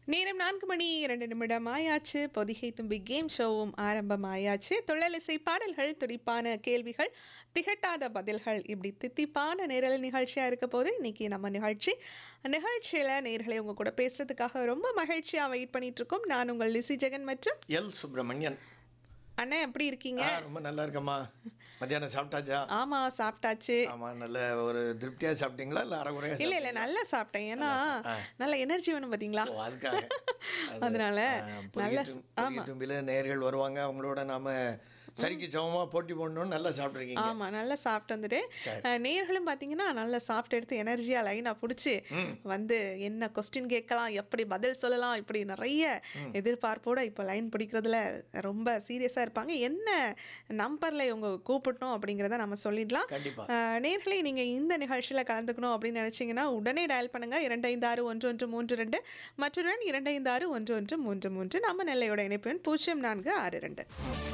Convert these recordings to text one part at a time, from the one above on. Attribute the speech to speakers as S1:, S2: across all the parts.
S1: நேரம் நான்கு மணி இரண்டு நிமிடம் ஆயாச்சு பொதிகை தும்பி கேம் ஷோவும் ஆரம்பமாயாச்சு தொழிலிசை பாடல்கள் துடிப்பான கேள்விகள் திகட்டாத பதில்கள் இப்படி தித்திப்பான நேரல் நிகழ்ச்சியாக இருக்க போது இன்னைக்கு நம்ம நிகழ்ச்சி நிகழ்ச்சியில் நேர்களை உங்க கூட பேசுறதுக்காக ரொம்ப மகிழ்ச்சியாக வெயிட் பண்ணிட்டு இருக்கோம் நான் உங்கள் லிசி ஜெகன் மற்றும்
S2: எல் சுப்பிரமணியன்
S1: அண்ணா எப்படி இருக்கீங்க
S2: ஆ ரொம்ப நல்லா இருக்கம்மா மத்தியானம் சாப்பிட்டாச்சா
S1: ஆமா சாப்பிட்டாச்சு
S2: ஆமா நல்ல ஒரு திருப்தியா சாப்பிட்டீங்களா இல்ல அரைகுறையா
S1: இல்ல இல்ல நல்லா சாப்பிட்டேன் ஏன்னா நல்ல எனர்ஜி வேணும் பாத்தீங்களா
S2: ஓ அதுக்காக அது,
S1: அதனால
S2: ஆ,
S1: நல்ல
S2: பொதிகை தும்- பொதிகை தும்பில நேர்கள் வருவாங்க அவங்களோட நாம சரிக்கு சமமா போட்டி போடணும்னு நல்லா சாப்பிட்ருக்கீங்க
S1: ஆமா நல்லா சாப்பிட்டு வந்துட்டு
S2: சரி.
S1: அஹ், நேர்களும் பார்த்தீங்கன்னா நல்லா சாப்பிட்டு எடுத்து எனர்ஜியா லைனாக பிடிச்சி வந்து என்ன கொஸ்டின் கேட்கலாம் எப்படி பதில் சொல்லலாம் இப்படி நிறைய எதிர்பார்ப்போட இப்போ லைன் பிடிக்கிறதுல ரொம்ப சீரியஸாக இருப்பாங்க என்ன நம்பரில் இவங்க கூப்பிடணும் அப்படிங்கிறத நம்ம சொல்லிடலாம்
S2: கண்டிப்பா
S1: அஹ், நேர்களே நீங்கள் இந்த நிகழ்ச்சியில் கலந்துக்கணும் அப்படின்னு நினச்சிங்கன்னா உடனே டயல் பண்ணுங்கள் இரண்டு ஐந்து ஆறு ஒன்று ஒன்று மூன்று ரெண்டு மற்றொரு இரண்டு ஐந்து ஆறு ஒன்று ஒன்று மூன்று மூன்று நம்ம நெல்லையோட இணைப்பு எண் பூஜ்ஜியம் நான்கு ஆறு ரெண்டு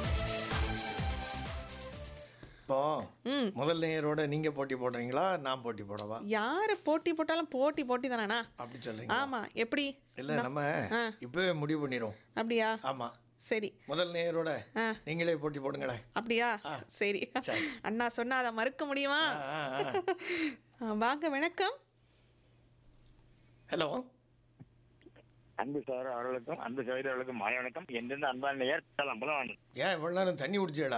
S2: இப்போ
S1: ம்
S2: முதல் நேயரோட நீங்க போட்டி போடுறீங்களா நான் போட்டி போடவா
S1: யார் போட்டி போட்டாலும் போட்டி போட்டி தானேண்ணா
S2: அப்படி சொல்றீங்க
S1: ஆமா எப்படி
S2: இல்ல நம்ம
S1: ஆ.
S2: இப்பவே முடிவு பண்ணிடுவோம்
S1: அப்படியா
S2: ஆமா
S1: சரி
S2: முதல் நேயரோட
S1: ஆ.
S2: நீங்களே போட்டி போடுங்களேன்
S1: அப்படியா சரி
S2: சரி.
S1: அண்ணா சொன்னா அதை மறுக்க முடியுமா
S2: ஆ, ஆ, ஆ.
S1: ஆ, வாங்க வணக்கம்
S2: ஹலோ
S3: அன்பு சார் அவர்களுக்கும் அன்பு சகோதரர்களுக்கும் மாலை வணக்கம் எந்தெந்த அன்பான ஏற்கலாம் அம்பலம்
S2: ஏன் இவ்வளவு நேரம் தண்ணி குடிச்சேடா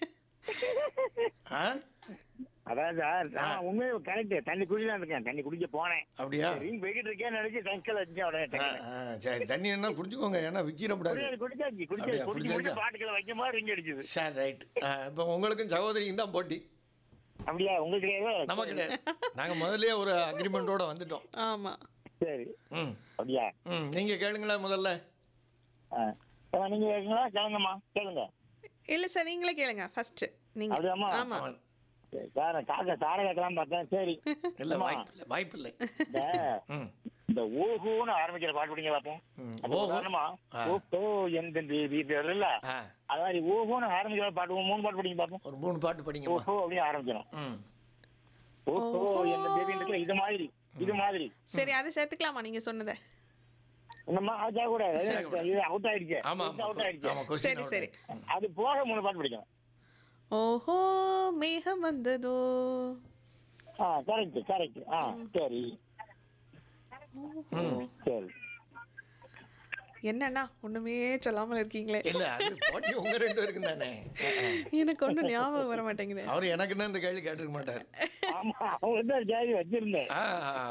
S2: ஆ
S3: அதாவது சார் நான் உண்மையை கரெக்ட் தண்ணி குடிக்கலாம் இருக்கேன் தண்ணி குடிக்க போனேன்
S2: அப்படியா
S3: ரீங் போய்கிட்டு இருக்கேன் நினைச்சு சைக்கிள் வச்சு உடனே
S2: ஆ, ஆ, சரி தண்ணி என்ன குடிச்சுக்கோங்க ஏன்னா விக்கிடக்கூடாது
S3: குடிச்சாச்சு குடிச்சாச்சு குடிச்சு
S2: அப்படியா,
S3: குடிச்சு
S2: குடிச்சாச்சா?
S3: குடிச்சு பாட்டுக்களை வைக்கும் போது ரிங் அடிச்சது
S2: சரி ரைட் இப்போ உங்களுக்கும் சகோதரிக்கும் தான் போட்டி
S3: அப்படியா உங்களுக்கு கிடையாது
S2: நம்ம கிடையாது நாங்கள் முதல்லயே ஒரு அக்ரிமெண்ட்டோட வந்துட்டோம்
S1: ஆமா
S3: சரி
S2: ம்
S3: அப்படியா
S2: ம் நீங்கள் கேளுங்களேன் முதல்ல
S3: ஆ. ஆ, நீங்க கேட்குங்களா கேளுங்கம்மா கேளுங்க
S1: இல்ல சார் நீங்களே கேளுங்க ஃபர்ஸ்ட் நீங்க
S3: அப்படியாம்மா?
S1: ஆமா
S3: சரி, சார் காக்க சாரை கேட்கலாம் பார்த்தேன் சரி
S2: இல்லை
S3: அம்மா,
S2: வாய்ப்பு இல்லை வாய்ப்பு இல்லை
S3: இந்த
S2: ம்
S3: இந்த ஓஹோன்னு ஆரம்பிக்கிற பாட்டு பிடிங்க பார்ப்போம்
S2: ம்.
S3: அது
S2: ஓஹோ.
S3: உதாரணமா
S2: ஆ.
S3: ஓஹோ எந்த பேபி இல்ல
S2: ஆ
S3: அது மாதிரி ஓஹோன்னு ஆரம்பிக்கிற பாட்டு மூணு பாட்டு படிங்க பார்ப்போம்
S2: ஒரு மூணு பாட்டு படிங்கம்மா
S3: ஓஹோ அப்படின்னு ஆரம்பிக்கணும்
S2: ம்
S3: ஓஹோ எந்த பேபி இருக்குல்ல இது மாதிரி இது மாதிரி
S1: சரி அதை சேர்த்துக்கலாமா நீங்க சொன்னதை
S3: நம்ம ஆச்சா கூட
S2: சேர்க்கக்கூடாது.
S3: இது அவுட் ஆயிடுச்சு
S2: ஆமாம்
S3: அவுட்
S2: ஆமாம்
S3: ஆயிடுச்சு
S2: ஆமாம்
S1: சரி
S2: கொஸ்டின்
S1: சரி
S3: அது போக மூணு பாட்டு படிக்கணும்
S1: ஓஹோ மேகம் வந்ததோ
S3: ஆ கரெக்ட் கரெக்ட் ஆ சரி சரி
S1: என்னண்ணா ஒண்ணுமே சொல்லாமல் இருக்கீங்களே
S2: இல்லை அது போட்டி உங்க ரெண்டு பேருக்கும் தானே
S1: எனக்கு ஒன்றும் ஞாபகம் வர மாட்டேங்குது
S2: அவர் எனக்குன்னு இந்த கேள்வி கேட்டிருக்க மாட்டார்
S3: ஆமா அவங்க தான் ஜாதி வச்சிருந்தேன்
S2: ஆ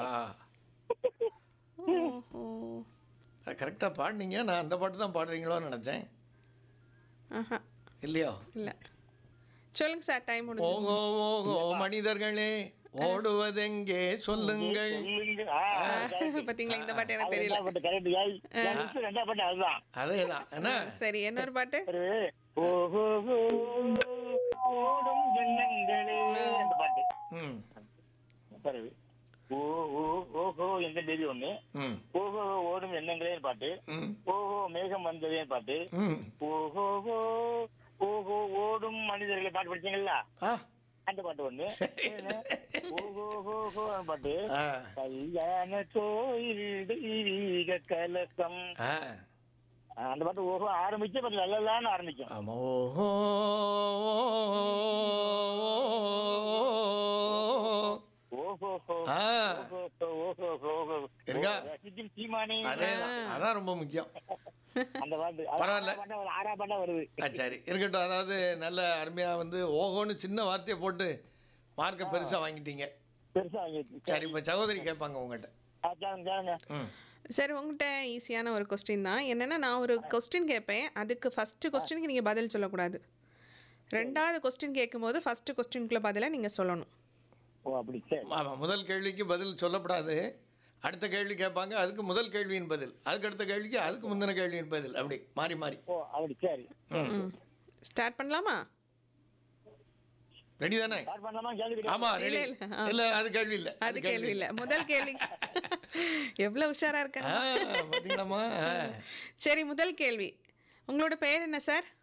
S1: ஓஹோ
S2: கரெக்டாக பாடினீங்க நான் அந்த பாட்டு தான் பாடுறீங்களோன்னு நினச்சேன்
S1: ஆஹா
S2: இல்லையோ
S1: இல்ல சொல்லுங்க சார் டைம் முடிஞ்சு
S2: ஓஹோ ஓஹோ மனிதர்களே ஓடுவதெங்கே சொல்லுங்கள்
S3: சொல்லுங்க ஆ, correct.
S1: பாத்தீங்களா இந்த பாட்டு எனக்கு
S3: அது
S1: தெரியல
S3: ரெண்டாம் பாட்டு கரெக்ட் ஜாதி எனக்கு ரெண்டாம் பாட்டு அதுதான்
S2: அதே தான் என்ன
S1: சரி இன்னொரு பாட்டு
S3: ஒரு ஓஹோ ஓடும் எண்ணங்களே அந்த பாட்டு
S2: ம்
S3: பிறகு ஓ ஓ ஓஹோ எந்த பேபி ஒண்ணு
S2: ம்
S3: ஓஹோ ஓடும் எண்ணங்களே பாட்டு
S2: ம்
S3: ஓஹோ மேகம் வந்ததே பாட்டு
S2: ம்
S3: ஓஹோ ஓஹோ ஓடும் மனிதர்களை பாட்டு படிச்சீங்களா
S2: ஆ
S3: அந்த பாட்டு ஒண்ணு ஓஹோ ஓஹோ பாட்டு
S2: ஆ
S3: கல்யாண கோயில் தெய்வீக கலக்கம்
S2: ஆ
S3: அந்த பாட்டு ஓஹோ ஆரம்பிச்சு பாட்டு நல்லலான்னு ஆரம்பிக்கும்
S2: ஆமா ஓஹோ
S3: ஓஹோ
S2: ஆ
S3: ஓஹோ ஓஹோ
S2: இருக்கா?
S3: ரசிக்கும் சீமானி
S2: அதே தான் அதான் ரொம்ப முக்கியம்
S3: அந்த பாட்டு
S2: பரவாயில்ல.
S3: ஆறா பாட்டா ஒரு ஆறா பாட்டா வருது
S2: ஆ சரி இருக்கட்டும் அதாவது நல்ல அருமையாக வந்து ஓஹோன்னு சின்ன வார்த்தையை போட்டு மார்க்கை பெருசாக வாங்கிட்டீங்க
S3: பெருசா வாங்கிடுச்சு
S2: சரி இப்போ சகோதரி கேட்பாங்க உங்கள்கிட்ட
S3: ஆ, கேளுங்க கேளுங்க
S2: ம்
S1: சரி உங்கள்கிட்ட ஈஸியான ஒரு கொஸ்டின் தான் என்னன்னா நான் ஒரு கொஸ்டின் கேட்பேன் அதுக்கு ஃபர்ஸ்ட் கொஸ்டினுக்கு நீங்கள் பதில் சொல்லக்கூடாது ரெண்டாவது கொஸ்டின் கேட்கும்போது ஃபர்ஸ்ட் கொஸ்டினுக்குள்ள பதிலை நீங்கள் சொல்லணும்
S3: ஓ அப்படி சரி
S2: ஆமாம் முதல் கேள்விக்கு பதில் சொல்லப்படாது அடுத்த கேள்வி கேட்பாங்க அதுக்கு முதல் கேள்வியின் பதில் அதுக்கு அடுத்த கேள்விக்கு அதுக்கு முந்தின கேள்வியின் பதில் அப்படி மாறி மாறி
S3: ஓ அப்படி சரி
S1: ம் ஸ்டார்ட் பண்ணலாமா
S2: ரெடி தானே
S3: ஸ்டார்ட் பண்ணலாமா கேள்வி
S2: ஆமா
S1: இல்ல,
S2: ரெடி
S1: இல்ல, ஆ.
S2: இல்ல அது கேள்வி இல்ல
S1: அது கேள்வி இல்லை முதல் கேள்வி எவ்வளோ உஷாரா
S2: ஆ
S1: இருக்காங்க
S2: பாத்தீங்களாம்மா ஆ.
S1: சரி முதல் கேள்வி உங்களோட பெயர் என்ன சார்